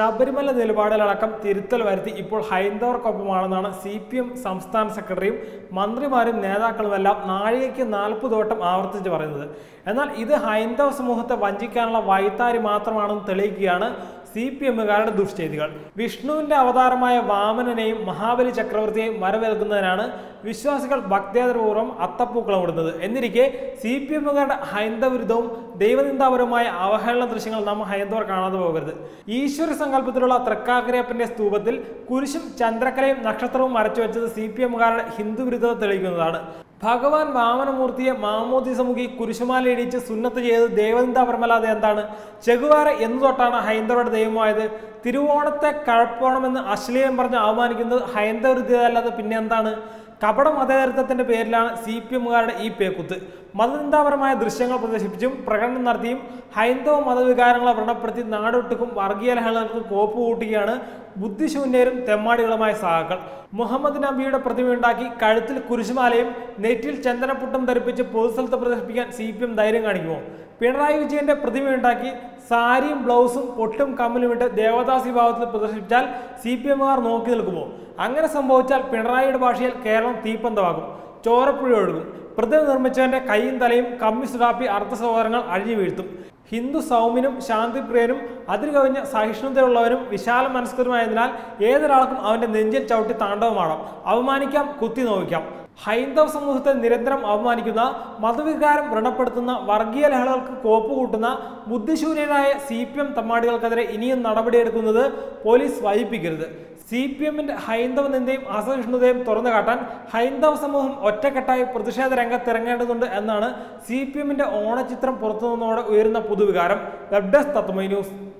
ശബരിമല നിലപാടിലടക്കം തിരുത്തൽ വരുത്തി ഇപ്പോൾ ഹൈന്ദവർക്കൊപ്പമാണെന്നാണ് സി പി എം സംസ്ഥാന സെക്രട്ടറിയും മന്ത്രിമാരും നേതാക്കളുമെല്ലാം നാഴികയ്ക്ക് നാൽപ്പത് വട്ടം ആവർത്തിച്ച് പറയുന്നത് എന്നാൽ ഇത് ഹൈന്ദവ സമൂഹത്തെ വഞ്ചിക്കാനുള്ള വൈത്താരി മാത്രമാണെന്ന് തെളിയിക്കുകയാണ് സി പി എമ്മുകാരുടെ ദുഷ്ചെയ്തികൾ വിഷ്ണുവിന്റെ അവതാരമായ വാമനനെയും മഹാബലി ചക്രവർത്തിയെയും വരവേൽക്കുന്നതിനാണ് വിശ്വാസികൾ ഭക്തിയാദരപൂർവ്വം അത്തപ്പൂക്കളം ഇടുന്നത് എന്നിരിക്കെ സി പി എമ്മുകാരുടെ ഹൈന്ദവവിരുദ്ധവും ദൈവനിന്ദാപരമായ അവഹേളന ദൃശ്യങ്ങൾ നമ്മൾ ഹൈന്ദവർ കാണാതെ പോകരുത് ഈശ്വര സങ്കല്പത്തിലുള്ള തൃക്കാക്കരയപ്പന്റെ സ്തൂപത്തിൽ കുരിശും ചന്ദ്രക്കലയും നക്ഷത്രവും വരച്ചു വെച്ചത് സി പി എമ്മുകാരുടെ ഹിന്ദു വിരുദ്ധത തെളിയിക്കുന്നതാണ് ഭഗവാൻ വാമനമൂർത്തിയെ മാമോദിസ മുഖി കുരിശുമാല ഇടിച്ച് സുന്നത്ത് ചെയ്ത് ദേവനിന്ദാപരമല്ലാതെ എന്താണ് ചെകുവാര എന്നു തൊട്ടാണ് ഹൈന്ദവരുടെ ദൈവമായത് തിരുവോണത്തെ കഴപ്പോണമെന്ന് അശ്ലീലം പറഞ്ഞ് അവമാനിക്കുന്നത് ഹൈന്ദവ വിരുദ്ധതയല്ലാതെ പിന്നെ എന്താണ് കപട മതേതരത്വത്തിന്റെ പേരിലാണ് സി പി എമ്മുകാരുടെ ഈ പേക്കുത്ത് മതനിന്ദാപരമായ ദൃശ്യങ്ങൾ പ്രദർശിപ്പിച്ചും പ്രകടനം നടത്തിയും ഹൈന്ദവ മതവികാരങ്ങളെ വ്രണപ്പെടുത്തി നാടൊട്ടുക്കും വർഗീയ ലഹളകൾക്ക് കോപ്പ് കൂട്ടുകയാണ് ബുദ്ധിശൂന്യരും തെമ്മാടികളുമായ സഹാക്കൾ മുഹമ്മദ് നബിയുടെ പ്രതിമയുണ്ടാക്കി കഴുത്തിൽ കുരിശുമാലയും നെറ്റിൽ ചന്ദനപ്പുട്ടം ധരിപ്പിച്ച് പൊതുസ്ഥലത്ത് പ്രദർശിപ്പിക്കാൻ സി പി എം ധൈര്യം കാണിക്കുമോ പിണറായി വിജയന്റെ പ്രതിമയുണ്ടാക്കി സാരിയും ബ്ലൗസും പൊട്ടും കമ്മലും ഇട്ട് ദേവദാസി ഭാവത്തിൽ പ്രദർശിപ്പിച്ചാൽ സി പി എമ്മുകാർ നോക്കി നിൽക്കുമോ അങ്ങനെ സംഭവിച്ചാൽ പിണറായിയുടെ ഭാഷയിൽ കേരളം തീപ്പന്തമാകും ചോരപ്പുഴ ഒഴുകും പ്രതിമ നിർമ്മിച്ചവന്റെ കൈയും തലയും കമ്മ്യൂണിസ്റ്റ് അർദ്ധ സഹോദരങ്ങൾ അഴിഞ്ഞു വീഴ്ത്തും ഹിന്ദു സൗമ്യനും ശാന്തിപ്രിയനും അതിരുകവിഞ്ഞ സഹിഷ്ണുതയുള്ളവരും വിശാല മനസ്കരുമായതിനാൽ ഏതൊരാൾക്കും അവന്റെ നെഞ്ചിൽ ചവിട്ടി താണ്ഡവമാടാം അവമാനിക്കാം കുത്തി നോവിക്കാം ഹൈന്ദവ സമൂഹത്തെ നിരന്തരം അവമാനിക്കുന്ന മതവികാരം വ്രണപ്പെടുത്തുന്ന വർഗീയ ലഹളകൾക്ക് കോപ്പ് കൂട്ടുന്ന ബുദ്ധിശൂന്യരായ സി പി എം തമ്മാടികൾക്കെതിരെ ഇനിയും നടപടിയെടുക്കുന്നത് പോലീസ് വൈപ്പിക്കരുത് സി പി എമ്മിന്റെ ഹൈന്ദവ നിന്ദയും അസഹിഷ്ണുതയും തുറന്നു കാട്ടാൻ ഹൈന്ദവ സമൂഹം ഒറ്റക്കെട്ടായി പ്രതിഷേധ രംഗത്തിറങ്ങേണ്ടതുണ്ട് എന്നാണ് സി പി എമ്മിന്റെ ഓണചിത്രം പുറത്തുനിന്നോടെ ഉയരുന്ന പൊതുവികാരം വെബ് ഡെസ്ക് തത്വമൈ ന്യൂസ്